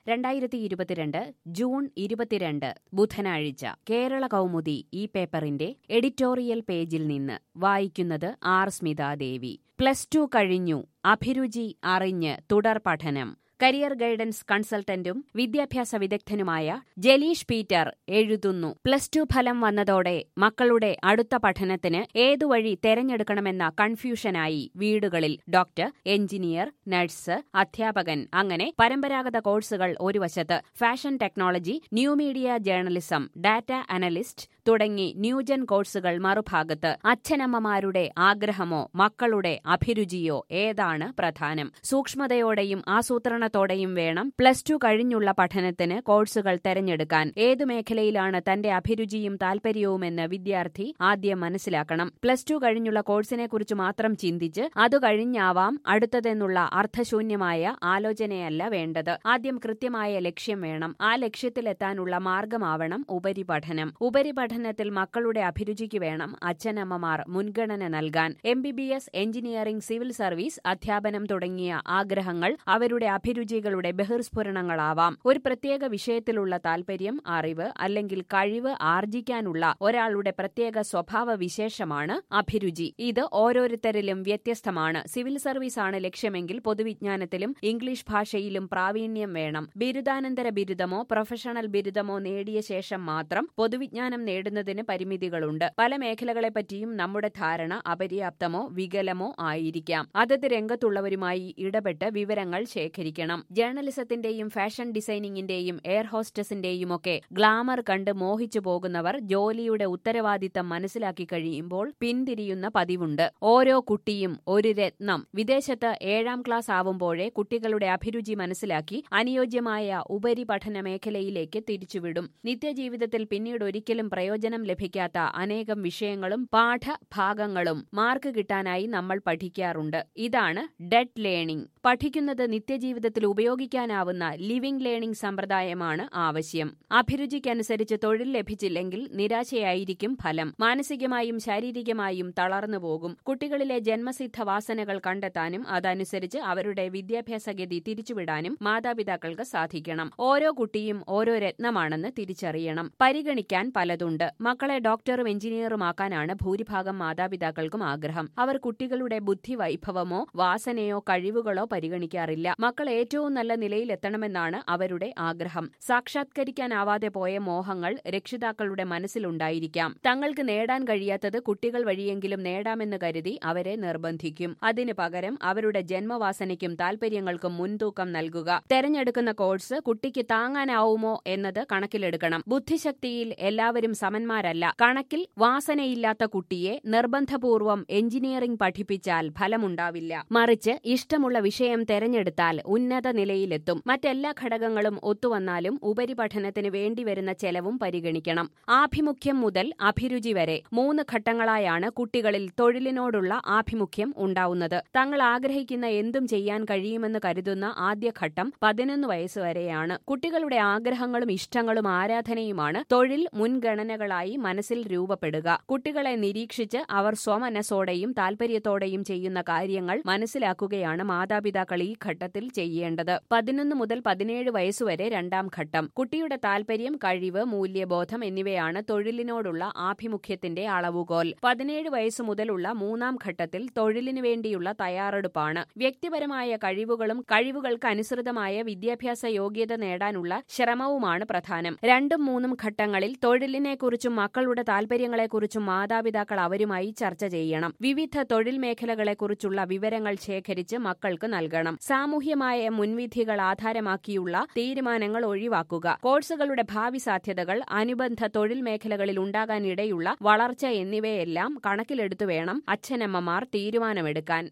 രണ്ടായിരത്തി ഇരുപത്തിരണ്ട് ജൂൺ ഇരുപത്തിരണ്ട് ബുധനാഴ്ച കേരള കൗമുദി ഈ പേപ്പറിന്റെ എഡിറ്റോറിയൽ പേജിൽ നിന്ന് വായിക്കുന്നത് ആർ സ്മിതാദേവി പ്ലസ് ടു കഴിഞ്ഞു അഭിരുചി അറിഞ്ഞ് തുടർ പഠനം കരിയർ ഗൈഡൻസ് കൺസൾട്ടന്റും വിദ്യാഭ്യാസ വിദഗ്ധനുമായ ജലീഷ് പീറ്റർ എഴുതുന്നു പ്ലസ് ടു ഫലം വന്നതോടെ മക്കളുടെ അടുത്ത പഠനത്തിന് ഏതു വഴി തെരഞ്ഞെടുക്കണമെന്ന കൺഫ്യൂഷനായി വീടുകളിൽ ഡോക്ടർ എഞ്ചിനീയർ നഴ്സ് അധ്യാപകൻ അങ്ങനെ പരമ്പരാഗത കോഴ്സുകൾ ഒരു വശത്ത് fashion technology new media journalism data analyst തുടങ്ങി ന്യൂജൻ കോഴ്സുകൾ മറുഭാഗത്ത് അച്ഛനമ്മമാരുടെ ആഗ്രഹമോ മക്കളുടെ അഭിരുചിയോ ഏതാണ് പ്രധാനം സൂക്ഷ്മതയോടെയും ആസൂത്രണത്തോടെയും വേണം പ്ലസ് ടു കഴിഞ്ഞുള്ള പഠനത്തിന് കോഴ്സുകൾ തെരഞ്ഞെടുക്കാൻ ഏതു മേഖലയിലാണ് തന്റെ അഭിരുചിയും താൽപര്യവുമെന്ന് വിദ്യാർത്ഥി ആദ്യം മനസ്സിലാക്കണം പ്ലസ് ടു കഴിഞ്ഞുള്ള കോഴ്സിനെക്കുറിച്ച് മാത്രം ചിന്തിച്ച് അത് കഴിഞ്ഞാവാം അടുത്തതെന്നുള്ള അർത്ഥശൂന്യമായ ആലോചനയല്ല വേണ്ടത് ആദ്യം കൃത്യമായ ലക്ഷ്യം വേണം ആ ലക്ഷ്യത്തിലെത്താനുള്ള മാർഗമാവണം ഉപരിപഠനം ഉപരിപഠനത്തിൽ മക്കളുടെ അഭിരുചിക്ക് വേണം അച്ഛനമ്മമാർ മുൻഗണന നൽകാൻ M B B S engineering civil service അധ്യാപനം തുടങ്ങിയ ആഗ്രഹങ്ങൾ അവരുടെ അഭിരുചികളുടെ ബഹിർസ്ഫുരണങ്ങളാവാം ഒരു പ്രത്യേക വിഷയത്തിലുള്ള താൽപര്യം അറിവ് അല്ലെങ്കിൽ കഴിവ് ആർജിക്കാനുള്ള ഒരാളുടെ പ്രത്യേക സ്വഭാവ വിശേഷമാണ് അഭിരുചി ഇത് ഓരോരുത്തരിലും വ്യത്യസ്തമാണ് സിവിൽ സർവീസ് ആണ് ലക്ഷ്യമെങ്കിൽ പൊതുവിജ്ഞാനത്തിലും ഇംഗ്ലീഷ് ഭാഷയിലും പ്രാവീണ്യം വേണം ബിരുദാനന്തര ബിരുദമോ പ്രൊഫഷണൽ ബിരുദമോ നേടിയ ശേഷം മാത്രം പൊതുവിജ്ഞാനം നേടുന്നതിന് പരിമിതികളുണ്ട് പല മേഖലകളെപ്പറ്റിയും നമ്മുടെ ധാരണ അപര്യാപ്തമോ വികലമോ ആയിരിക്കാം അതത് രംഗത്തുള്ളവരുമായി ഇടപെട്ട് വിവരങ്ങൾ ശേഖരിക്കണം ജേർണലിസത്തിന്റെയും ഫാഷൻ ഡിസൈനിങ്ങിന്റെയും എയർ ഹോസ്റ്റസിന്റെയുമൊക്കെ ഗ്ലാമർ കണ്ട് മോഹിച്ചു പോകുന്നവർ ജോലിയുടെ ഉത്തരവാദിത്തം മനസ്സിലാക്കി കഴിയുമ്പോൾ പിന്തിരിയുന്ന പതിവുണ്ട് ഓരോ കുട്ടിയും ഒരു രത്നം വിദേശത്ത് ഏഴാം ക്ലാസ് ആവുമ്പോഴേ കുട്ടികളുടെ അഭിരുചി മനസ്സിലാക്കി അനുയോജ്യമായ ഉപരിപഠന മേഖലയിലേക്ക് തിരിച്ചുവിടും നിത്യജീവിതത്തിൽ പിന്നീട് ഒരിക്കലും പ്രയോജനം ലഭിക്കാത്ത അനേകം വിഷയങ്ങളും പാഠഭാഗങ്ങളും മാർക്ക് കിട്ടാനായി നമ്മൾ പഠിക്കാറുണ്ട് ഇതാണ് ഡെഡ് ലേണിംഗ് പഠിക്കുന്നത് നിത്യജീവിതത്തിൽ ഉപയോഗിക്കാനാവുന്ന ലിവിംഗ് ലേണിംഗ് സമ്പ്രദായമാണ് ആവശ്യം അഭിരുചിക്കനുസരിച്ച് തൊഴിൽ ലഭിച്ചില്ലെങ്കിൽ നിരാശയായിരിക്കും ഫലം മാനസികമായും ശാരീരികമായും തളർന്നുപോകും കുട്ടികളിലെ ജന്മസിദ്ധ വാസനകൾ കണ്ടെത്താനും അതനുസരിച്ച് അവരുടെ വിദ്യാഭ്യാസഗതി തിരിച്ചുവിടാനും മാതാപിതാക്കൾക്ക് സാധിക്കണം ഓരോ കുട്ടിയും ഓരോ രത്നമാണെന്ന് തിരിച്ചറിയണം പരിഗണിക്കാൻ പലതുണ്ട് മക്കളെ ഡോക്ടറും എഞ്ചിനീയറുമാക്കാനാണ് ഭൂരിഭാഗം മാതാപിതാക്കൾക്കും ആഗ്രഹം അവർ കുട്ടികളുടെ ബുദ്ധി വൈഭവമോ വാസനയോ കഴിവുകളോ പരിഗണിക്കാറില്ല മക്കൾ ഏറ്റവും നല്ല നിലയിലെത്തണമെന്നാണ് അവരുടെ ആഗ്രഹം സാക്ഷാത്കരിക്കാനാവാതെ പോയ മോഹങ്ങൾ രക്ഷിതാക്കളുടെ മനസ്സിലുണ്ടായിരിക്കാം തങ്ങൾക്ക് നേടാൻ കഴിയാത്തത് കുട്ടികൾ വഴിയെങ്കിലും നേടാമെന്ന് കരുതി അവരെ നിർബന്ധിക്കും അതിനു പകരം അവരുടെ ജന്മവാസനയ്ക്കും താൽപര്യങ്ങൾക്കും മുൻതൂക്കം നൽകുക തെരഞ്ഞെടുക്കുന്ന കോഴ്സ് കുട്ടിക്ക് താങ്ങാനാവുമോ എന്നത് കണക്കിലെടുക്കണം ബുദ്ധിശക്തിയിൽ എല്ലാവരും സമന്മാരല്ല കണക്കിൽ വാസനയില്ലാത്ത കുട്ടിയെ നിർബന്ധപൂർവം എഞ്ചിനീയറിംഗ് പഠിപ്പിച്ചാൽ ഫലമുണ്ടാവില്ല മറിച്ച് ഇഷ്ടമുള്ള വിഷയം തെരഞ്ഞെടുത്താൽ ഉന്നത നിലയിലെത്തും മറ്റെല്ലാ ഘടകങ്ങളും ഒത്തുവന്നാലും ഉപരിപഠനത്തിന് വേണ്ടിവരുന്ന ചെലവും പരിഗണിക്കണം ആഭിമുഖ്യം മുതൽ അഭിരുചി വരെ മൂന്ന് ഘട്ടങ്ങളായാണ് കുട്ടികളിൽ തൊഴിലിനോടുള്ള ആഭിമുഖ്യം ഉണ്ടാവുന്നത് തങ്ങൾ ആഗ്രഹിക്കുന്ന എന്തും ചെയ്യാൻ കഴിയുമെന്ന് കരുതുന്ന ആദ്യഘട്ടം പതിനൊന്ന് വയസ്സുവരെയാണ് കുട്ടികളുടെ ആഗ്രഹങ്ങളും ഇഷ്ടങ്ങളും ആരാധനയുമാണ് തൊഴിൽ മുൻഗണനകളായി മനസ്സിൽ രൂപപ്പെടുക കുട്ടികളെ നിരീക്ഷിച്ച് അവർ സ്വമനസ്സോടെയും താൽപര്യത്തോടെയും ചെയ്യുന്ന കാര്യങ്ങൾ മനസ്സിലാക്കുകയാണ് മാതാപിതാക്കൾ ഈ ഘട്ടത്തിൽ ചെയ്യേണ്ടത് പതിനൊന്ന് മുതൽ പതിനേഴ് വയസ്സുവരെ രണ്ടാം ഘട്ടം കുട്ടിയുടെ താൽപര്യം കഴിവ് മൂല്യബോധം എന്നിവയാണ് തൊഴിലിനോടുള്ള ആഭിമുഖ്യത്തിന്റെ അളവുകോൽ പതിനേഴ് വയസ്സു മുതലുള്ള മൂന്നാം ഘട്ടത്തിൽ തൊഴിലിനു വേണ്ടിയുള്ള തയ്യാറെടുപ്പാണ് വ്യക്തിപരമായ കഴിവുകളും കഴിവുകൾക്ക് അനുസൃതമായ വിദ്യാഭ്യാസ യോഗ്യത നേടാനുള്ള ശ്രമവുമാണ് പ്രധാനം രണ്ടും മൂന്നും ഘട്ടങ്ങളിൽ തൊഴിലിനെക്കുറിച്ചും മക്കളുടെ താൽപര്യങ്ങളെക്കുറിച്ചും മാതാപിതാക്കൾ അവരുമായി ചർച്ച ചെയ്യണം വിവിധ തൊഴിൽ മേഖലകളെക്കുറിച്ചുള്ള വിവരങ്ങൾ ശേഖരിച്ച് മക്കൾക്ക് നൽകണം സാമൂഹ്യമായ മുൻവിധികൾ ആധാരമാക്കിയുള്ള തീരുമാനങ്ങൾ ഒഴിവാക്കുക കോഴ്സുകളുടെ ഭാവി സാധ്യതകൾ അനുബന്ധ തൊഴിൽ മേഖലകളിൽ ഉണ്ടാകാനിടയുള്ള വളർച്ച എന്നിവയെല്ലാം കണക്കിലെടുത്തു വേണം അച്ഛനമ്മമാർ തീരുമാനമെടുക്കാൻ